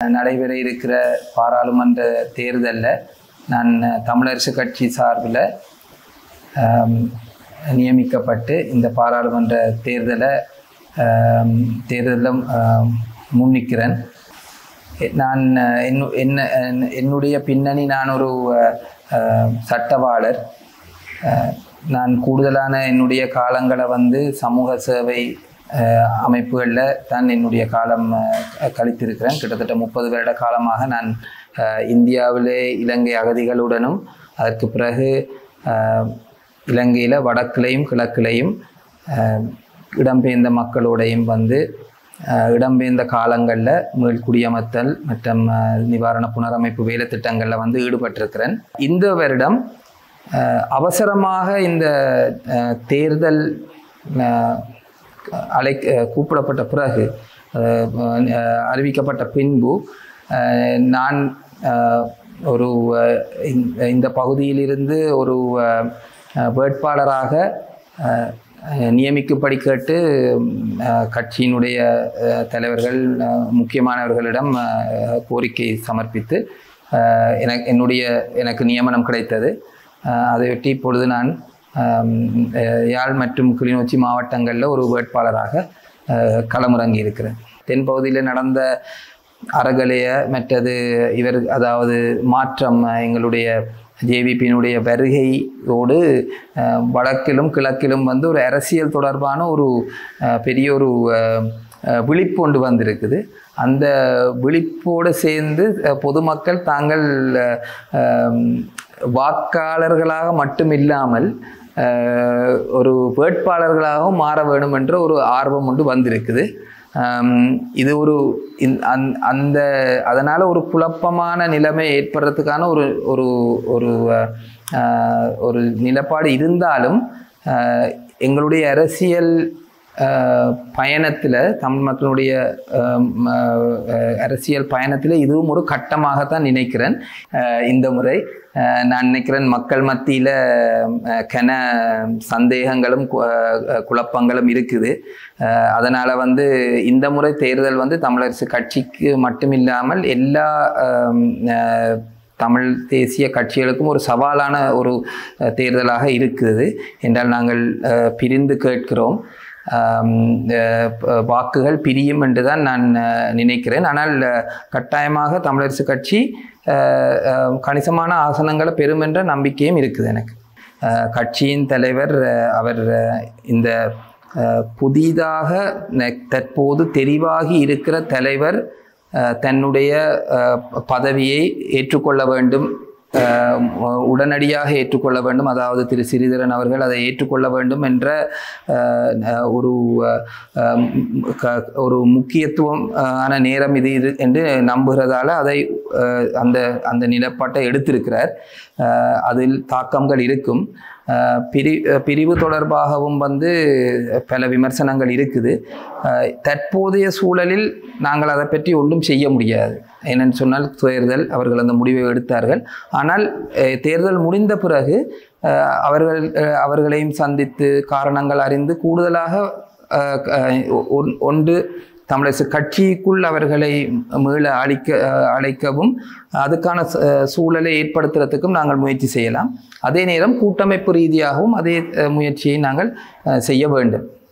நடைபெற இருக்கிற பாராளுமன்ற தேர்தலில் நான் தமிழரசு கட்சி சார்பில் ஆம், நியமிக்கப்பட்டு இந்த பாராளுமன்ற தேர்தலை ஆம், தேர்தலில் ஆம், முன்னிக்கிறேன் எ- நான் அஹ், என்னு- என்ன என்- என்னுடைய பின்னணி நான் ஒரு அஹ், அஹ், சட்டவாளர் அஹ், நான் கூடுதலான என்னுடைய காலங்களை வந்து சமூக சேவை அமைப்புகளில் தான் என்னுடைய காலம் அஹ், கழித்திருக்கிறேன் கிட்டத்தட்ட முப்பது வருட காலமாக நான் அஹ், இந்தியாவிலே இலங்கை அகதிகளுடனும் அதற்கு பிறகு இலங்கையில் வடக்கிலையும் கிழக்கிலையும் அஹ், இடம்பெயர்ந்த மக்களோடையும் வந்து அஹ், இடம்பெயர்ந்த காலங்களில் மீள் குடியமர்த்தல் மற்றும் அஹ், நிவாரண புனரமைப்பு வேலை திட்டங்களில் வந்து ஈடுபட்டிருக்கிறேன் இந்த வருடம் அஹ், அவசரமாக இந்த அஹ், தேர்தல் அஹ், அழை அஹ், கூப்பிடப்பட்ட பிறகு அஹ், அஹ், அறிவிக்கப்பட்ட பின்பு அஹ், நான் அஹ், ஒரு அஹ், இந்த- இந்த பகுதியிலிருந்து ஒரு அஹ், அஹ், வேட்பாளராக அஹ், அஹ், நியமிக்கும்படி கேட்டு அஹ், கட்சியினுடைய அஹ், தலைவர்கள் அஹ், முக்கியமானவர்களிடம் அஹ், கோரிக்கை சமர்ப்பித்து அஹ், எனக்கு என்னுடைய எனக்கு நியமனம் கிடைத்தது அஹ், அதையொட்டி இப்பொழுது நான் ஆம், அஹ், யாழ் மற்றும் கிளிநொச்சி மாவட்டங்களில் ஒரு வேட்பாளராக அஹ், களமிறங்கி இருக்கிறேன் தென்பகுதியில் நடந்த அறகலைய மற்றது இவர் அதாவது மாற்றம் அஹ், எங்களுடைய ஜேவிபியினுடைய வருகையோடு அஹ், வடக்கிலும் கிழக்கிலும் வந்து ஒரு அரசியல் தொடர்பான ஒரு அஹ், பெரிய ஒரு அஹ், அஹ், விழிப்பு ஒன்று வந்திருக்குது அந்த விழிப்போடு சேர்ந்து அஹ், பொதுமக்கள் தாங்கள் அஹ், ஆம், வாக்காளர்களாக மட்டும் இல்லாமல் அஹ், ஒரு வேட்பாளர்களாகவும் மாற வேண்டும் என்ற ஒரு ஆர்வம் ஒன்று வந்திருக்குது ஆம், இது ஒரு இந்த- அந்த- அந்த அதனால் ஒரு குழப்பமான நிலைமை ஏற்படுறதுக்கான ஒரு ஒரு ஒரு அஹ், ஒரு நிலப்பாடு இருந்தாலும் அஹ், எங்களுடைய அரசியல் பயணத்தில் தமிழ் மக்களுடைய அஹ், ம, அஹ், அரசியல் பயணத்தில் இதுவும் ஒரு கட்டமாகத்தான் நினைக்கிறேன் அஹ், இந்த முறை அஹ், நான் நினைக்கிறேன் மக்கள் மத்தியில் கன சந்தேகங்களும் கு- அஹ், குழப்பங்களும் இருக்குது அதனால் வந்து இந்த முறை தேர்தல் வந்து தமிழரசு கட்சிக்கு மட்டுமில்லாமல் எல்லா அஹ், அஹ், தமிழ் தேசிய கட்சிகளுக்கும் ஒரு சவாலான ஒரு அஹ், தேர்தலாக இருக்குது என்றால் நாங்கள் அஹ், பிரிந்து கேட்கிறோம் ஆம், அஹ், ப- வாக்குகள் பிரியும் என்று தான் நான் அஹ், நினைக்கிறேன் ஆனால் அஹ், கட்டாயமாக தமிழரசு கட்சி அஹ், அஹ், கணிசமான ஆசனங்களை பெறும் என்ற நம்பிக்கையும் இருக்குது எனக்கு அஹ், கட்சியின் தலைவர் அஹ், அவர் அஹ், இந்த அஹ், புதிதாக நெ- தற்போது தெரிவாகி இருக்கிற தலைவர் அஹ், தன்னுடைய அஹ், பதவியை ஏற்றுக்கொள்ள வேண்டும் அஹ், உடனடியாக ஏற்றுக்கொள்ள வேண்டும் அதாவது திரு சிறிதரன் அவர்கள் அதை ஏற்றுக்கொள்ள வேண்டும் என்ற அஹ், அஹ், ஒரு அஹ், ம், க- ஒரு முக்கியத்துவம் அஹ், ஆன நேரம் இது இது என்று நம்புகிறதால அதை அஹ், அந்த அந்த நிலப்பாட்டை எடுத்திருக்கிறார் அஹ், அதில் தாக்கங்கள் இருக்கும் அஹ், பிரி அஹ், பிரிவு தொடர்பாகவும் வந்து பல விமர்சனங்கள் இருக்குது அஹ், தற்போதைய சூழலில் நாங்கள் அதை பற்றி ஒன்றும் செய்ய முடியாது என்னென்னு சொன்னால் தேர்தல் அவர்கள் அந்த முடிவை எடுத்தார்கள் ஆனால் அஹ், தேர்தல் முடிந்த பிறகு அஹ், அவர்கள் அஹ், அவர்களையும் சந்தித்து காரணங்கள் அறிந்து கூடுதலாக அஹ், அஹ், ஒன்- ஒன்று தமிழரசு கட்சிக்குள் அவர்களை மீள அழிக்க அஹ், அழைக்கவும் அதுக்கான ச- அஹ், சூழலை ஏற்படுத்துறதுக்கும் நாங்கள் முயற்சி செய்யலாம் அதே நேரம் கூட்டமைப்பு ரீதியாகவும் அதே அஹ், முயற்சியை நாங்கள் அஹ், செய்ய வேண்டும்